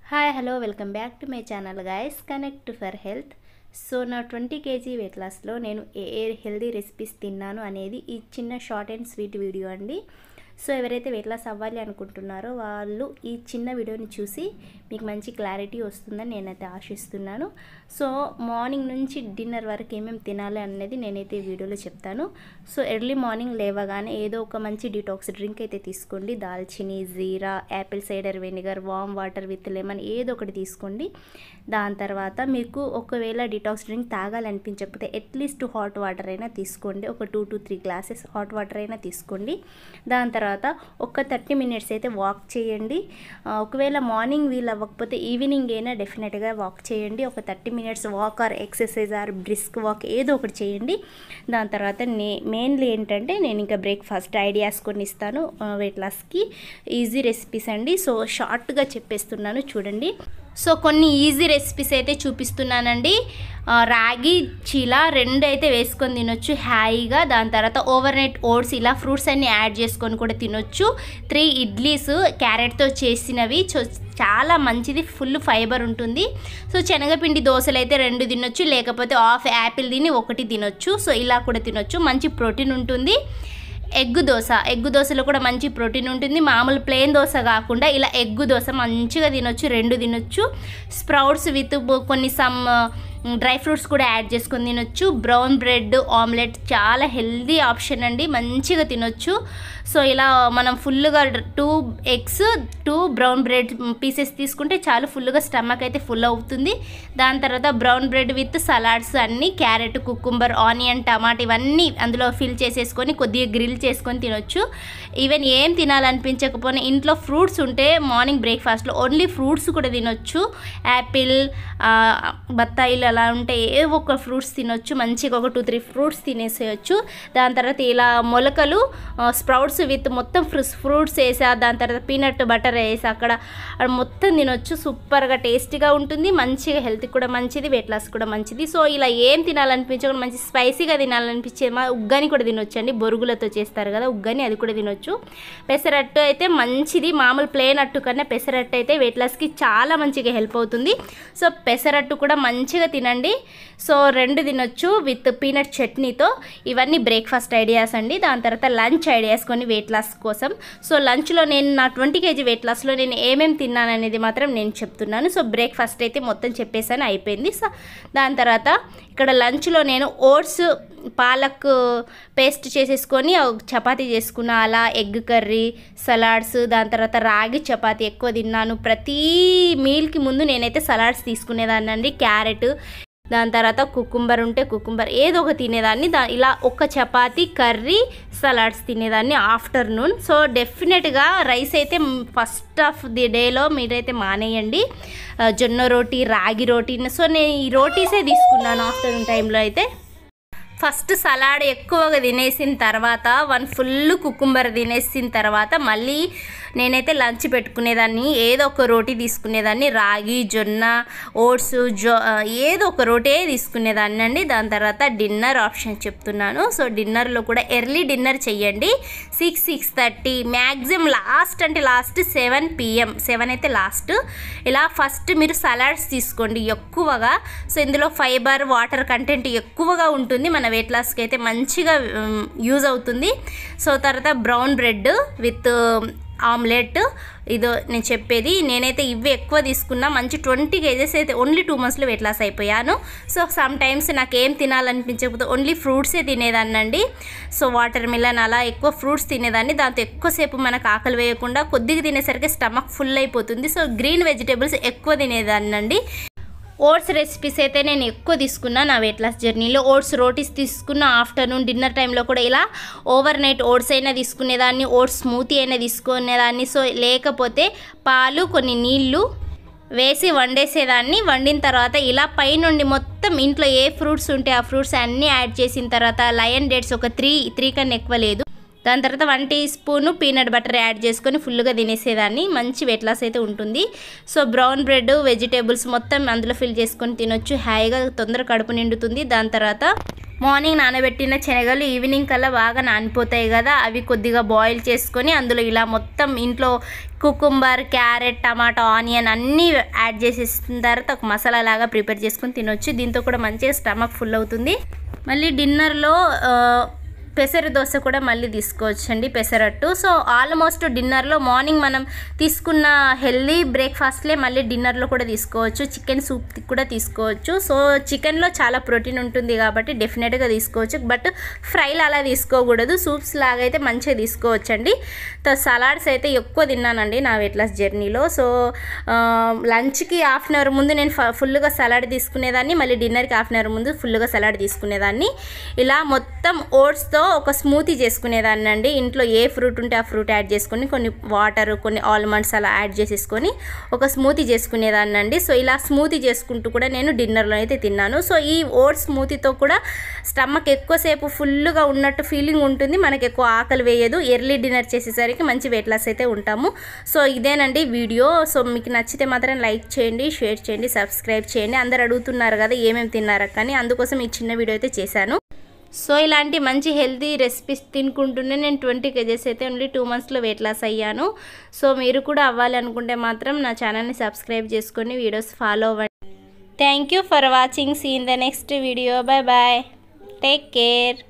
hi hello welcome back to my channel guys connect for health so నా twenty kg weight లాస్లో నేను ఏ ఏ హెల్దీ రెసిపీస్ తిన్నాను అనేది ఈ చిన్న షార్ట్ అండ్ స్వీట్ వీడియో అండి సో ఎవరైతే వెయిట్ లాస్ అవ్వాలి అనుకుంటున్నారో వాళ్ళు ఈ చిన్న వీడియోని చూసి మీకు మంచి క్లారిటీ వస్తుందని నేనైతే ఆశిస్తున్నాను సో మార్నింగ్ నుంచి డిన్నర్ వరకు ఏమేమి తినాలి అనేది నేనైతే ఈ వీడియోలో చెప్తాను సో ఎర్లీ మార్నింగ్ లేవగానే ఏదో ఒక మంచి డిటాక్స్ డ్రింక్ అయితే తీసుకోండి దాల్చిని జీరా apple cider vinegar warm water with lemon ఏదో ఒకటి తీసుకోండి దాని తర్వాత మీకు ఒకవేళ డిటాక్స్ డ్రింక్ తాగాలనిపించకపోతే అట్లీస్ట్ హాట్ వాటర్ అయినా తీసుకోండి ఒక two to three glasses hot water అయినా తీసుకోండి దాని తర్వాత ఒక థర్టీ మినిట్స్ అయితే వాక్ చేయండి ఆ, ఒకవేళ మార్నింగ్ వీలు అవ్వకపోతే ఈవినింగ్ అయినా డెఫినెట్గా వాక్ చేయండి ఒక thirty minutes walk or exercise or brisk walk ఏదో ఒకటి చేయండి దాని తర్వాత నే మెయిన్లీ ఏంటంటే నేను ఇంకా బ్రేక్ఫాస్ట్ ఐడియాస్ కొన్ని ఇస్తాను వెయిట్ లాస్కి ఈజీ రెసిపీస్ అండి సో షార్ట్గా చెప్పేస్తున్నాను చూడండి సో కొన్ని ఈజీ రెసిపీస్ అయితే చూపిస్తున్నానండి ఆ, రాగి చీల రెండు అయితే వేసుకొని తినొచ్చు హాయిగా దాని తర్వాత ఓవర్ నైట్ ఓట్స్ ఇలా ఫ్రూట్స్ అన్ని యాడ్ చేసుకొని కూడా తినొచ్చు త్రీ ఇడ్లీస్ క్యారెట్తో చేసినవి చో- చాలా మంచిది ఫుల్ ఫైబర్ ఉంటుంది సో శనగపిండి దోశలు అయితే రెండు తినొచ్చు లేకపోతే హాఫ్ యాపిల్ తిని ఒకటి తినొచ్చు సో ఇలా కూడా తినొచ్చు మంచి ప్రోటీన్ ఉంటుంది ఎగ్గు దోశ ఎగ్గు దోశలో కూడా మంచి ప్రోటీన్ ఉంటుంది మామూలు ప్లెయిన్ దోశ కాకుండా ఇలా ఎగ్గు దోశ మంచిగా తినొచ్చు రెండు తినొచ్చు స్ప్రౌట్స్ విత్ కొన్ని సమ్ డ్రై ఫ్రూట్స్ కూడా యాడ్ చేసుకొని తినొచ్చు బ్రౌన్ బ్రెడ్ ఆమ్లెట్ చాలా హెల్దీ ఆప్షన్ అండి మంచిగా తినొచ్చు సో ఇలా మనం ఫుల్గా two eggs two brown bread pieces తీసుకుంటే చాలు ఫుల్గా స్టమక్ అయితే ఫుల్ అవుతుంది దాని తర్వాత బ్రౌన్ బ్రెడ్ విత్ సలాడ్స్ అన్నీ క్యారెట్ కుకుంబర్ ఆనియన్ టమాటా ఇవన్నీ అందులో ఫిల్ చేసేసుకొని కొద్దిగా గ్రిల్ చేసుకొని తినొచ్చు ఈవెన్ ఏం తినాలనిపించకపోయినా ఇంట్లో ఫ్రూట్స్ ఉంటే మార్నింగ్ బ్రేక్ఫాస్ట్లో ఓన్లీ ఫ్రూట్స్ కూడా తినొచ్చు యాపిల్ ఆ, బత్తాయిలు అలా ఉంటే ఏ ఒక ఫ్రూట్స్ తినొచ్చు మంచిగా ఒక టూ త్రీ ఫ్రూట్స్ తినేసేయచ్చు దాని తర్వాత ఇలా మొలకలు స్ప్రౌట్స్ విత్ మొత్తం ఫ్రూట్స్ ఫ్రూట్స్ వేసా దాని తర్వాత పీనట్ బటర్ వేసి అక్కడ అక్కడ మొత్తం తినొచ్చు సూపర్గా టేస్టీగా ఉంటుంది మంచిగా హెల్త్కి కూడా మంచిది వెయిట్ లాస్ కూడా మంచిది సో ఇలా ఏం తినాలనిపించకుండా మంచి స్పైసీగా తినాలనిపించే మా ఉగ్గని కూడా తినొచ్చు అండి బొరుగులతో చేస్తారు కదా ఉగ్గని అది కూడా తినొచ్చు పెసరట్టు అయితే మంచిది మామూలు ప్లేన్ అట్టు కన్నా పెసరట్టు అయితే వెయిట్ లాస్కి చాలా మంచిగా హెల్ప్ అవుతుంది సో పెసరట్టు కూడా మంచిగా తినండి సో రెండు తినొచ్చు విత్ పీనట్ చట్నీతో ఇవన్నీ బ్రేక్ఫాస్ట్ ఐడియాస్ అండి దాని తర్వాత లంచ్ ఐడియాస్ కొన్ని వెయిట్ లాస్ కోసం సో లంచ్లో నేను నా ట్వంటీ కేజీ వెయిట్ లాస్లో నేను ఏమేమి తిన్నాను అనేది మాత్రం నేను చెప్తున్నాను సో బ్రేక్ఫాస్ట్ అయితే మొత్తం చెప్పేసాను అయిపోయింది సో దాని తర్వాత ఇక్కడ లంచ్లో నేను ఓట్స్ పాలక్ పేస్ట్ చేసేసుకొని ఒక చపాతీ చేసుకున్న అలా ఎగ్ కర్రీ సలాడ్స్ దాని తర్వాత రాగి చపాతీ ఎక్కువ తిన్నాను ప్రతి మీల్కి ముందు నేనైతే సలాడ్స్ తీసుకునేదాన్ని అండి క్యారెట్ దాని తర్వాత కుకుంబర్ ఉంటే కుకుంబర్ ఏదో ఒక తినేదాన్ని దా ఇలా ఒక చపాతీ కర్రీ సలాడ్స్ తినేదాన్ని ఆఫ్టర్నూన్ సో డెఫినెట్గా రైస్ అయితే ఫస్ట్ ఆఫ్ ది డేలో మీరైతే మానేయండి ఆ, జొన్న రోటీ రాగి రోటీ సో నేను ఈ రోటీసే తీసుకున్నాను ఆఫ్టర్నూన్ టైంలో అయితే ఫస్ట్ సలాడ్ ఎక్కువగా తినేసిన తర్వాత వన్ ఫుల్ కుకుంబర్ తినేసిన తర్వాత మళ్ళీ నేనైతే లంచ్ పెట్టుకునేదాన్ని ఏదో ఒక రోటీ తీసుకునేదాన్ని రాగి జొన్న ఓట్స్ జో ఏదో ఒక రోటీ తీసుకునేదాన్ని అండి దాని తర్వాత డిన్నర్ ఆప్షన్ చెప్తున్నాను సో డిన్నర్లో కూడా ఎర్లీ డిన్నర్ చెయ్యండి six six thirty maximum last అంటే లాస్ట్ సెవెన్ పిఎం సెవెన్ అయితే లాస్ట్ ఇలా ఫస్ట్ మీరు సలాడ్స్ తీసుకోండి ఎక్కువగా సో ఇందులో ఫైబర్ వాటర్ కంటెంట్ ఎక్కువగా ఉంటుంది మన వెయిట్ లాస్కి అయితే మంచిగా యూజ్ అవుతుంది సో తర్వాత బ్రౌన్ బ్రెడ్ విత్ ఆమ్లెట్ ఇదో నేను చెప్పేది నేనైతే ఇవి ఎక్కువ తీసుకున్నా మంచి ట్వంటీ కేజెస్ అయితే ఓన్లీ టూ మంత్స్లో వెయిట్ లాస్ అయిపోయాను సో సమ్ టైమ్స్ నాకు ఏం తినాలనిపించకపోతే ఓన్లీ ఫ్రూట్సే తినేదాన్ని అండి సో వాటర్ మిలన్ అలా ఎక్కువ ఫ్రూట్స్ తినేదాన్ని దాంతో ఎక్కువసేపు మనకు ఆకలి వేయకుండా కొద్దిగా తినేసరికి స్టమక్ ఫుల్ అయిపోతుంది సో గ్రీన్ వెజిటేబుల్స్ ఎక్కువ తినేదాన్ని అండి ఓట్స్ రెసిపీస్ అయితే నేను ఎక్కువ తీసుకున్నా నా వెయిట్ లాస్ జర్నీలో ఓట్స్ రోటీస్ తీసుకున్న ఆఫ్టర్నూన్ డిన్నర్ టైంలో కూడా ఇలా ఓవర్ నైట్ ఓట్స్ అయినా తీసుకునేదాన్ని ఓట్స్ స్మూతీ అయినా తీసుకునేదాన్ని సో లేకపోతే పాలు కొన్ని నీళ్ళు వేసి వండేసేదాన్ని వండిన తర్వాత ఇలా పైనుండి మొత్తం ఇంట్లో ఏ ఫ్రూట్స్ ఉంటే ఆ ఫ్రూట్స్ అన్నీ యాడ్ చేసిన తర్వాత లయన్ డేట్స్ ఒక త్రీ త్రీ కన్నా ఎక్కువ లేదు దాని తర్వాత one teaspoon peanut butter add చేసుకొని ఫుల్గా తినేసేదాన్ని మంచి వెయిట్ లాస్ అయితే ఉంటుంది సో బ్రౌన్ బ్రెడ్ వెజిటేబుల్స్ మొత్తం అందులో ఫిల్ చేసుకొని తినొచ్చు హాయిగా తొందర కడుపు నిండుతుంది దాని తర్వాత మార్నింగ్ నానబెట్టిన శనగలు ఈవినింగ్ కల్లా బాగా నానిపోతాయి కదా అవి కొద్దిగా బాయిల్ చేసుకొని అందులో ఇలా మొత్తం ఇంట్లో కుకుంబర్ క్యారెట్ టమాటా ఆనియన్ అన్నీ యాడ్ చేసేసిన తర్వాత ఒక మసాలా లాగా ప్రిపేర్ చేసుకొని తినొచ్చు దీంతో కూడా మంచిగా స్టమక్ ఫుల్ అవుతుంది మళ్ళీ డిన్నర్లో పెసర దోశ కూడా మళ్ళీ తీసుకోవచ్చండి పెసరట్టు సో ఆల్మోస్ట్ డిన్నర్లో మార్నింగ్ మనం తీసుకున్న హెల్దీ బ్రేక్ఫాస్ట్లే మళ్ళీ డిన్నర్లో కూడా తీసుకోవచ్చు చికెన్ సూప్ కూడా తీసుకోవచ్చు సో చికెన్లో చాలా ప్రోటీన్ ఉంటుంది కాబట్టి డెఫినెట్గా తీసుకోవచ్చు బట్ ఫ్రైలు అలా తీసుకోకూడదు సూప్స్ లాగా అయితే మంచిగా తీసుకోవచ్చండి సో సలాడ్స్ అయితే ఎక్కువ తిన్నానండి నా వెయిట్ లాస్ జర్నీలో సో లంచ్కి హాఫ్ అన్ అవర్ ముందు నేను ఫుల్గా సలాడ్ తీసుకునేదాన్ని మళ్ళీ డిన్నర్కి హాఫ్ అన్ అవర్ ముందు ఫుల్గా సలాడ్ తీసుకునేదాన్ని ఇలా మొత్తం ఓట్స్తో ఒక స్మూతీ చేసుకునేదాన్ని అండి ఇంట్లో ఏ ఫ్రూట్ ఉంటే ఆ ఫ్రూట్ యాడ్ చేసుకొని కొన్ని వాటర్ కొన్ని ఆల్మండ్స్ అలా యాడ్ చేసేసుకొని ఒక స్మూతీ చేసుకునేదాన్ని అండి సో ఇలా స్మూతీ చేసుకుంటూ కూడా నేను డిన్నర్లో అయితే తిన్నాను సో ఈ ఓట్స్ స్మూతీతో కూడా స్టమక్ ఎక్కువసేపు ఫుల్గా ఉన్నట్టు ఫీలింగ్ ఉంటుంది మనకి ఎక్కువ ఆకలి వేయదు ఎర్లీ డిన్నర్ చేసేసరికి మంచి వెయిట్ లాస్ అయితే ఉంటాము సో ఇదేనండి వీడియో సో మీకు నచ్చితే మాత్రం లైక్ చేయండి షేర్ చేయండి సబ్స్క్రైబ్ చేయండి అందరు అడుగుతున్నారు కదా ఏమేమి తిన్నారా కానీ అందుకోసం ఈ చిన్న వీడియో అయితే చేశాను సో ఇలాంటి మంచి హెల్తీ రెసిపీస్ తినుకుంటూనే నేను ట్వంటీ కేజెస్ అయితే ఓన్లీ టూ మంత్స్లో వెయిట్ లాస్ అయ్యాను సో మీరు కూడా అవ్వాలి అనుకుంటే మాత్రం నా ఛానల్ని సబ్స్క్రైబ్ చేసుకొని వీడియోస్ ఫాలో అవ్వండి thank you for watching see in the next video bye bye take care